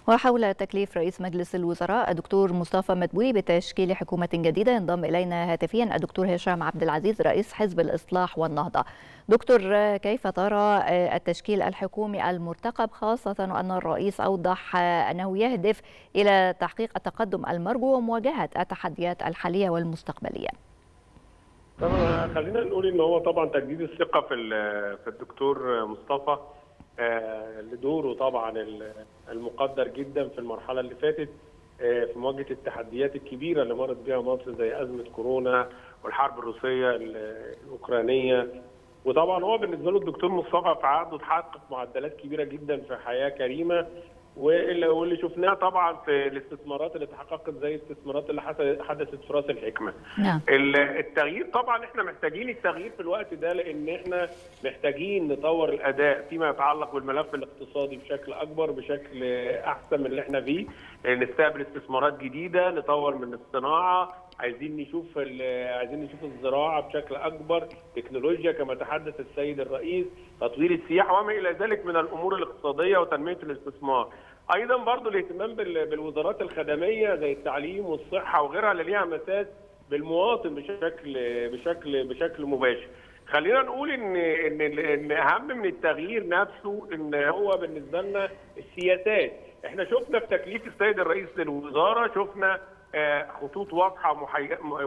وحول تكليف رئيس مجلس الوزراء الدكتور مصطفى مدبولي بتشكيل حكومة جديدة ينضم إلينا هاتفيا الدكتور هشام عبد العزيز رئيس حزب الإصلاح والنهضة دكتور كيف ترى التشكيل الحكومي المرتقب خاصة أن الرئيس أوضح أنه يهدف إلى تحقيق التقدم المرجو ومواجهة التحديات الحالية والمستقبلية طبعا خلينا نقول ان هو طبعا تجديد الثقه في في الدكتور مصطفى لدوره طبعا المقدر جدا في المرحله اللي فاتت في مواجهه التحديات الكبيره اللي مرت بها مصر زي ازمه كورونا والحرب الروسيه الاوكرانيه وطبعا هو بالنسبه له الدكتور مصطفى في عقده تحقق معدلات كبيره جدا في حياه كريمه واللي شفناه طبعا في الاستثمارات اللي تحققت زي الاستثمارات اللي حدثت في راس الحكمه. نعم. التغيير طبعا احنا محتاجين التغيير في الوقت ده لان احنا محتاجين نطور الاداء فيما يتعلق بالملف الاقتصادي بشكل اكبر بشكل احسن من اللي احنا فيه نستقبل استثمارات جديده نطور من الصناعه عايزين نشوف عايزين نشوف الزراعه بشكل اكبر تكنولوجيا كما تحدث السيد الرئيس تطوير السياحه وما الى ذلك من الامور الاقتصاديه وتنميه الاستثمار ايضا برضو الاهتمام بالوزارات الخدميه زي التعليم والصحه وغيرها اللي ليها مساس بالمواطن بشكل بشكل بشكل مباشر خلينا نقول ان ان ان اهم من التغيير نفسه ان هو بالنسبه لنا السياسات احنا شفنا في تكليف السيد الرئيس للوزاره شفنا خطوط واضحه محي...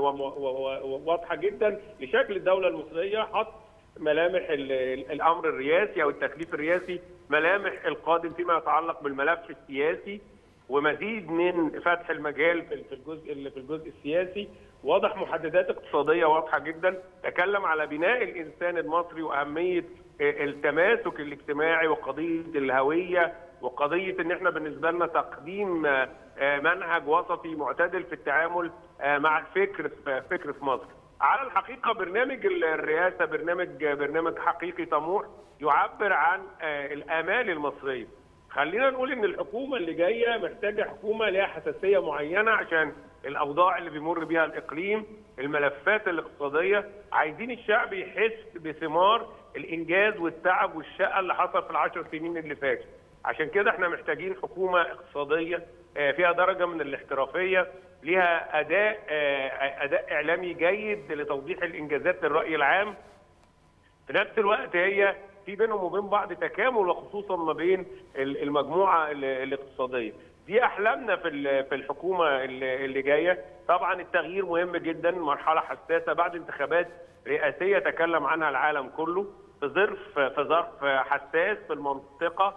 واضحه جدا لشكل الدوله المصريه حط ملامح الامر الرئاسي او التكليف الرئاسي ملامح القادم فيما يتعلق بالملف السياسي ومزيد من فتح المجال في الجزء اللي في الجزء السياسي واضح محددات اقتصاديه واضحه جدا تكلم على بناء الانسان المصري واهميه التماسك الاجتماعي وقضيه الهويه وقضيه ان احنا بالنسبه لنا تقديم منهج وسطي معتدل في التعامل مع الفكر فكر في مصر. على الحقيقه برنامج الرئاسه برنامج برنامج حقيقي طموح يعبر عن الامال المصريه. خلينا نقول ان الحكومه اللي جايه محتاجه حكومه لها حساسيه معينه عشان الاوضاع اللي بيمر بيها الاقليم، الملفات الاقتصاديه، عايزين الشعب يحس بثمار الانجاز والتعب والشقه اللي حصل في العشر سنين اللي فاتت. عشان كده احنا محتاجين حكومه اقتصاديه فيها درجه من الاحترافيه ليها اداء اداء اعلامي جيد لتوضيح الانجازات للراي العام في نفس الوقت هي في بينهم وبين بعض تكامل وخصوصا ما بين المجموعه الاقتصاديه دي احلامنا في في الحكومه اللي جايه طبعا التغيير مهم جدا مرحله حساسه بعد انتخابات رئاسيه تكلم عنها العالم كله في ظرف في ظرف حساس في المنطقه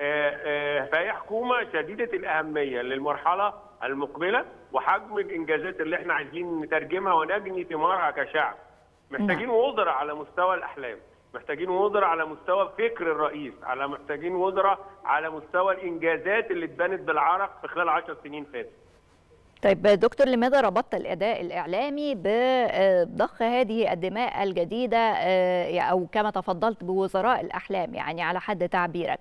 فهي حكومه شديده الاهميه للمرحله المقبله وحجم الانجازات اللي احنا عايزين نترجمها ونجني ثمارها كشعب. محتاجين وزراء على مستوى الاحلام، محتاجين وزراء على مستوى فكر الرئيس، على محتاجين وزراء على مستوى الانجازات اللي اتبنت بالعرق في خلال 10 سنين فاتت. طيب دكتور لماذا ربطت الاداء الاعلامي بضخ هذه الدماء الجديده او كما تفضلت بوزراء الاحلام يعني على حد تعبيرك؟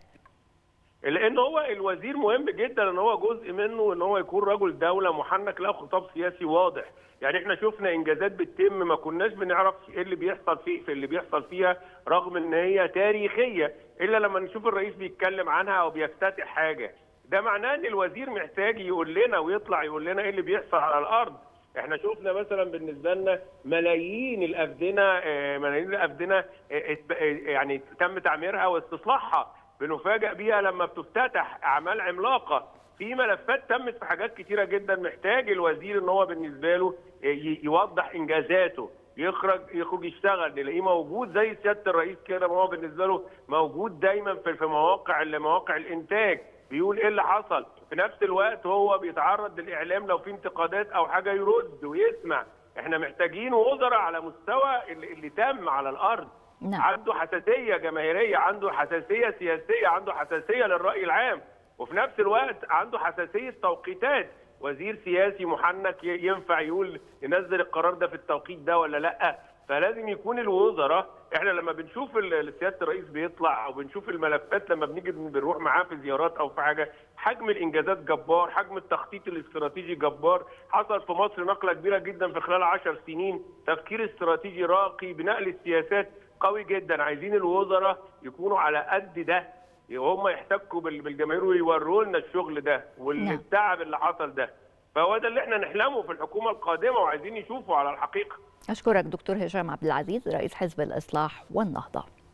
لان هو الوزير مهم جدا ان هو جزء منه ان هو يكون رجل دوله محنك له خطاب سياسي واضح يعني احنا شفنا انجازات بتتم ما كناش بنعرف ايه اللي بيحصل في في اللي بيحصل فيها رغم ان هي تاريخيه الا لما نشوف الرئيس بيتكلم عنها او بيفتتح حاجه ده معناه ان الوزير محتاج يقول لنا ويطلع يقول لنا ايه اللي بيحصل على الارض احنا شفنا مثلا بالنسبه لنا ملايين الافدنه ملايين الافدنه يعني تم تعميرها واستصلاحها بنفاجئ بيها لما بتفتتح اعمال عملاقه في ملفات تمت في حاجات كتيره جدا محتاج الوزير ان هو بالنسبه له يوضح انجازاته يخرج يخرج يشتغل نلاقيه موجود زي سياده الرئيس كده ما هو بالنسبه له موجود دايما في في مواقع مواقع الانتاج بيقول ايه اللي حصل في نفس الوقت هو بيتعرض للاعلام لو في انتقادات او حاجه يرد ويسمع احنا محتاجين وزراء على مستوى اللي, اللي تم على الارض نعم. عنده حساسيه جماهيريه عنده حساسيه سياسيه عنده حساسيه للراي العام وفي نفس الوقت عنده حساسيه توقيتات وزير سياسي محنك ينفع يقول ينزل القرار ده في التوقيت ده ولا لا فلازم يكون الوزراء احنا لما بنشوف سياده الرئيس بيطلع او بنشوف الملفات لما بنيجي بنروح معاه في زيارات او في حاجه حجم الانجازات جبار حجم التخطيط الاستراتيجي جبار حصل في مصر نقله كبيره جدا في خلال 10 سنين تفكير استراتيجي راقي بنقل السياسات قوي جدا عايزين الوزراء يكونوا على قد ده وهم يحتكوا بالجماهير ويوروا لنا الشغل ده والتعب اللي حصل ده فهو ده اللي احنا نحلمه في الحكومه القادمه وعايزين يشوفوا على الحقيقه اشكرك دكتور هشام عبد العزيز رئيس حزب الاصلاح والنهضه